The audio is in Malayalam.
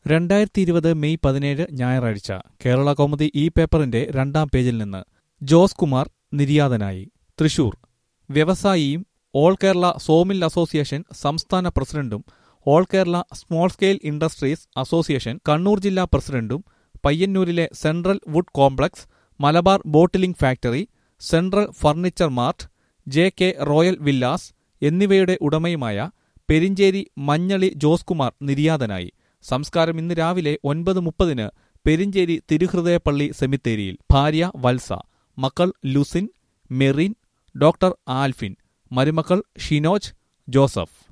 രണ്ടായിരത്തി ഇരുപത് മെയ് പതിനേഴ് ഞായറാഴ്ച കേരള കൗമുദി ഈ പേപ്പറിന്റെ രണ്ടാം പേജിൽ നിന്ന് ജോസ് കുമാർ നിര്യാതനായി തൃശൂർ വ്യവസായിയും ഓൾ കേരള സോമിൽ അസോസിയേഷൻ സംസ്ഥാന പ്രസിഡന്റും all Kerala small scale industries association Kannur ജില്ലാ പ്രസിഡന്റും പയ്യന്നൂരിലെ central wood complex Malabar bottling factory central furniture mart J K royal villas എന്നിവയുടെ ഉടമയുമായ പെരിഞ്ചേരി മഞ്ഞളി ജോസ് കുമാർ നിര്യാതനായി സംസ്കാരം ഇന്ന് രാവിലെ ഒൻപത് മുപ്പതിന് പെരിഞ്ചേരി തിരുഹൃദയപ്പള്ളി സെമിത്തേരിയിൽ ഭാര്യ വത്സ മക്കൾ ലുസിൻ മെറിൻ ഡോക്ടർ ആൽഫിൻ മരുമക്കൾ ഷിനോജ് ജോസഫ്